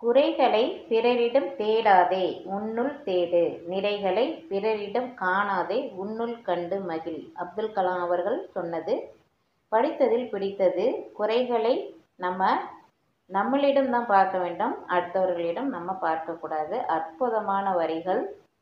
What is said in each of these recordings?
குறைகளை பிறரிடம் தேடாதே உன்னுள் தேடு நிறைகளை பிறரிடம் காணாதே உன்னுள் கண்டு மகிழ் அப்துல் கலாம் அவர்கள் சொன்னது படித்ததில் பிடித்தது குறைகளை நம்ம நம்மளிடம் தான் பார்க்க வேண்டும் அடுத்தவர்களிடம் நம்ம பார்க்கக்கூடாது அற்புதமான வரிகள்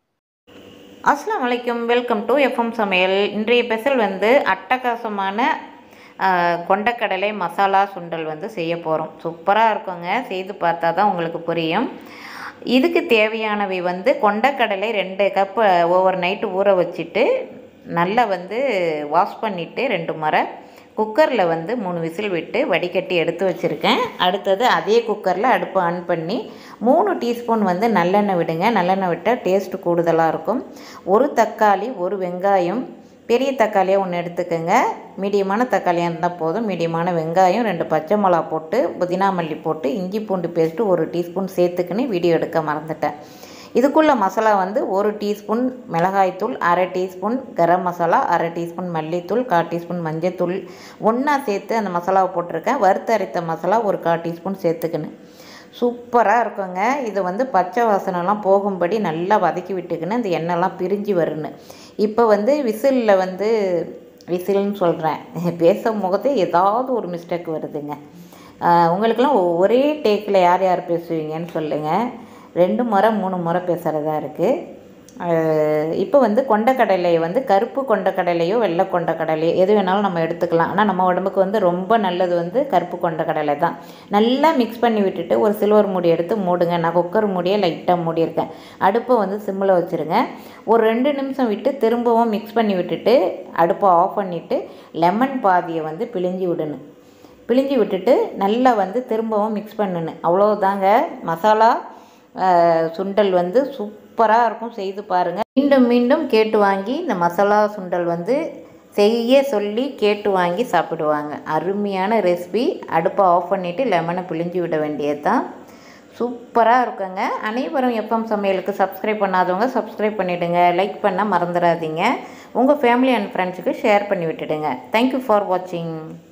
அஸ்லாம் வலைக்கம் வெல்கம் டு எஃப்எம் சமையல் இன்றைய ஸ்பெஷல் வந்து அட்டகாசமான ஆஹ், கொண்டக்கடலை மசாலா சுண்டல் வந்து செய்ய போகிறோம் சூப்பராக இருக்குங்க செய்து பார்த்தா தான் உங்களுக்கு புரியும் இதுக்கு தேவையானவை வந்து கொண்டக்கடலை ரெண்டு கப் ஓவர் நைட்டு ஊற வச்சுட்டு நல்லா வந்து வாஷ் பண்ணிவிட்டு ரெண்டு முறை குக்கரில் வந்து மூணு விசில் விட்டு வடிகட்டி எடுத்து வச்சுருக்கேன் அடுத்தது அதே குக்கரில் அடுப்பு ஆன் பண்ணி மூணு டீஸ்பூன் வந்து நல்லெண்ணெய் விடுங்க நல்லெண்ணெய் விட்டால் டேஸ்ட் கூடுதலாக இருக்கும் ஒரு தக்காளி ஒரு வெங்காயம் பெரிய தக்காளியாக ஒன்று எடுத்துக்கோங்க மீடியமான தக்காளியாக இருந்தால் போதும் மீடியமான வெங்காயம் ரெண்டு பச்சை மிளகா போட்டு புதினா மல்லி போட்டு இஞ்சி பூண்டு பேஸ்ட்டு ஒரு டீஸ்பூன் சேர்த்துக்கின்னு வீடியோ எடுக்க மறந்துட்டேன் இதுக்குள்ள மசாலா வந்து ஒரு டீஸ்பூன் மிளகாய்த்தூள் அரை டீஸ்பூன் கரம் மசாலா அரை டீஸ்பூன் மல்லித்தூள் கால் டீஸ்பூன் மஞ்சத்தூள் ஒன்றா சேர்த்து அந்த மசாலாவை போட்டிருக்கேன் வறுத்தரைத்த மசாலா ஒரு கால் டீஸ்பூன் சேர்த்துக்கின்னு சூப்பராக இருக்குங்க இது வந்து பச்சை வாசனைலாம் போகும்படி நல்லா வதக்கி விட்டுக்கின்னு இந்த எண்ணெய்லாம் பிரிஞ்சு வரணும் இப்போ வந்து விசிலில் வந்து விசில்னு சொல்கிறேன் பேசும் முகத்தே ஏதாவது ஒரு மிஸ்டேக் வருதுங்க ஆஹ் உங்களுக்கெல்லாம் ஒரே டேக்கில் யார் யார் பேசுவீங்கன்னு சொல்லுங்கள் ரெண்டு முறை மூணு முறை பேசுகிறதா இருக்குது இப்போ வந்து கொண்டக்கடலையை வந்து கருப்பு கொண்டக்கடலையோ வெள்ளை கொண்டக்கடலையோ எது வேணாலும் நம்ம எடுத்துக்கலாம் ஆனால் நம்ம உடம்புக்கு வந்து ரொம்ப நல்லது வந்து கருப்பு கொண்டக்கடலை தான் நல்லா மிக்ஸ் பண்ணி விட்டுட்டு ஒரு சில்வர் மூடி எடுத்து மூடுங்க நான் குக்கர் மூடியை லைட்டாக மூடியிருக்கேன் அடுப்பை வந்து சிம்மில் வச்சுருங்க ஒரு ரெண்டு நிமிஷம் விட்டு திரும்பவும் மிக்ஸ் பண்ணி விட்டுட்டு அடுப்பை ஆஃப் பண்ணிவிட்டு லெமன் பாதியை வந்து பிழிஞ்சு விடணும் பிழிஞ்சு விட்டுட்டு நல்லா வந்து திரும்பவும் மிக்ஸ் பண்ணணும் அவ்வளோதாங்க மசாலா ஆஹ், சுண்டல் வந்து சூப்பராக இருக்கும் செய்து பாருங்கள் மீண்டும் மீண்டும் கேட்டு வாங்கி இந்த மசாலா சுண்டல் வந்து செய்ய சொல்லி கேட்டு வாங்கி சாப்பிடுவாங்க அருமையான ரெசிபி அடுப்பை ஆஃப் பண்ணிவிட்டு லெமனை பிழிஞ்சு விட வேண்டியது தான் சூப்பராக இருக்குங்க அனைவரும் எஃப்எம் சமையலுக்கு சப்ஸ்கிரைப் பண்ணாதவங்க சப்ஸ்கிரைப் பண்ணிவிடுங்க லைக் பண்ண மறந்துடாதீங்க உங்கள் ஃபேமிலி அண்ட் ஃப்ரெண்ட்ஸுக்கு ஷேர் பண்ணி விட்டுடுங்க தேங்க்யூ ஃபார் வாட்சிங்